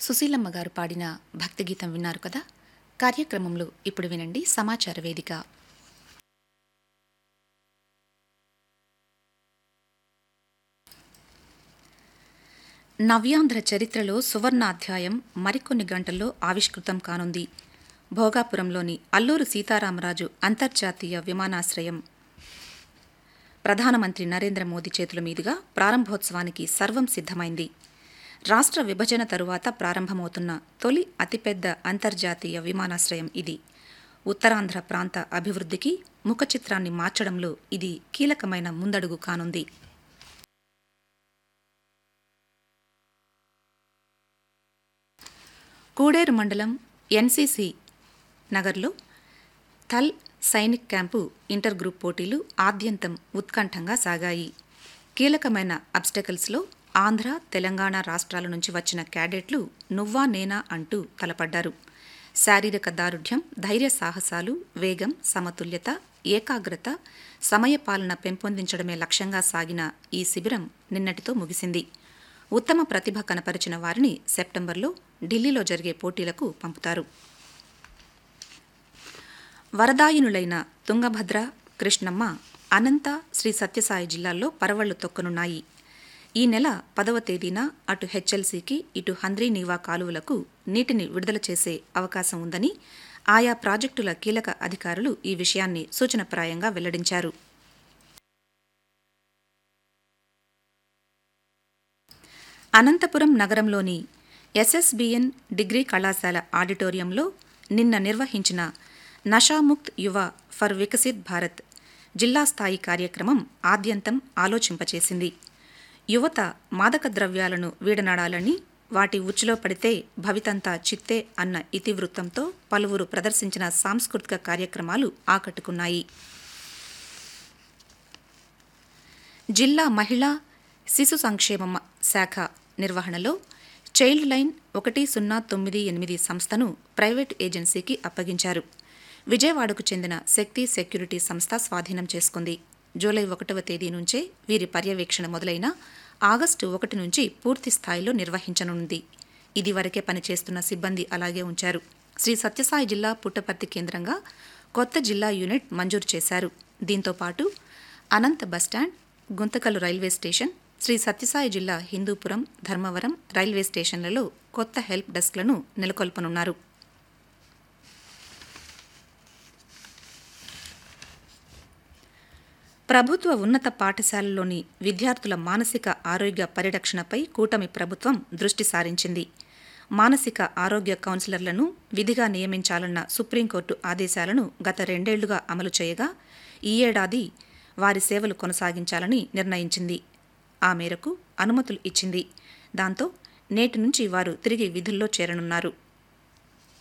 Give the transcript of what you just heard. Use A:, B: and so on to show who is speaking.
A: సుశీలమ్మ గారు పాడిన భక్తి గీతం విన్నారు కదా కార్యక్రమంలో ఇప్పుడు వినండి సమాచార వేదిక నవ్యాంధ్ర చరిత్రలో సువర్ణాధ్యాయం మరికొన్ని గంటల్లో ఆవిష్కృతం కానుంది భోగాపురంలోని అల్లూరు సీతారామరాజు అంతర్జాతీయ విమానాశ్రయం ప్రధానమంత్రి నరేంద్ర మోదీ చేతుల మీదుగా ప్రారంభోత్సవానికి సర్వం సిద్ధమైంది రాష్ట్ర విభజన తరువాత ప్రారంభమవుతున్న తొలి అతిపెద్ద అంతర్జాతీయ విమానాశ్రయం ఇది ఉత్తరాంధ్ర ప్రాంత అభివృద్ధికి ముఖ చిత్రాన్ని మార్చడంలో ఇది కీలకమైన ముందడుగు కానుంది కూడేరు మండలం ఎన్సీసీ నగర్లో Thal Sainik camp inter group పోటీలు ఆద్యంతం ఉత్కంఠంగా సాగాయి కీలకమైన అబ్స్టకల్స్లో ఆంధ్ర తెలంగాణ రాష్ట్రాల నుంచి వచ్చిన క్యాడెట్లు నువ్వా నేనా అంటూ తలపడ్డారు శారీరక దారుఢ్యం ధైర్య సాహసాలు వేగం సమతుల్యత ఏకాగ్రత సమయపాలన పెంపొందించడమే లక్ష్యంగా సాగిన ఈ శిబిరం నిన్నటితో ముగిసింది ఉత్తమ ప్రతిభ కనపరిచిన వారిని సెప్టెంబర్లో ఢిల్లీలో జరిగే పోటీలకు పంపుతారు వరదాయునులైన తుంగభద్ర కృష్ణమ్మ అనంత శ్రీ సత్యసాయి జిల్లాల్లో పరవళ్లు తొక్కనున్నాయి ఈ నెల పదవ తేదీన అటు హెచ్ఎల్సీకి ఇటు హంద్రీ నీవా కాలువలకు నీటిని విడుదల చేసే అవకాశం ఉందని ఆయా ప్రాజెక్టుల కీలక అధికారులు ఈ విషయాన్ని సూచనప్రాయంగా వెల్లడించారు అనంతపురం నగరంలోని ఎస్ఎస్బిఎన్ డిగ్రీ కళాశాల ఆడిటోరియంలో నిన్న నిర్వహించిన నషాముక్త్ యువ ఫర్ వికసిత్ భారత్ జిల్లా స్థాయి కార్యక్రమం ఆద్యంతం ఆలోచింపచేసింది యువత మాదక ద్రవ్యాలను వీడనాడాలని వాటి ఉచ్చులో పడితే భవితంతా చిత్తే అన్న ఇతివృత్తంతో పలువురు ప్రదర్శించిన సాంస్కృతిక కార్యక్రమాలు ఆకట్టుకున్నాయి జిల్లా మహిళా శిశు సంక్షేమ శాఖ నిర్వహణలో చైల్డ్ లైన్ ఒకటి సున్నా తొమ్మిది ఎనిమిది సంస్థను ప్రైవేటు ఏజెన్సీకి అప్పగించారు విజయవాడకు చెందిన శక్తి సెక్యూరిటీ సంస్థ స్వాధీనం చేసుకుంది జూలై ఒకటవ తేదీ నుంచే వీరి పర్యవేక్షణ మొదలైన ఆగస్టు ఒకటి నుంచి పూర్తి స్థాయిలో నిర్వహించనుంది ఇదివరకే పనిచేస్తున్న సిబ్బంది అలాగే ఉంచారు శ్రీ సత్యసాయి జిల్లా పుట్టపర్తి కేంద్రంగా కొత్త జిల్లా యూనిట్ మంజూరు చేశారు దీంతో పాటు Anantha bus stand Guntakal railway station Sri Sathya Sai Hindupur Dharmavaram railway స్టేషన్లలో కొత్త హెల్ప్ డెస్క్లను నెలకొల్పనున్నారు ప్రభుత్వ ఉన్నత పాఠశాలల్లోని విద్యార్థుల మానసిక ఆరోగ్య పరిరక్షణపై కూటమి ప్రభుత్వం దృష్టి సారించింది మానసిక ఆరోగ్య కౌన్సిలర్లను విధిగా నియమించాలన్న సుప్రీంకోర్టు ఆదేశాలను గత రెండేళ్లుగా అమలు చేయగా ఈ ఏడాది వారి సేవలు కొనసాగించాలని నిర్ణయించింది ఆ మేరకు అనుమతులు ఇచ్చింది దాంతో నేటి నుంచి వారు తిరిగి విధుల్లో చేరనున్నారు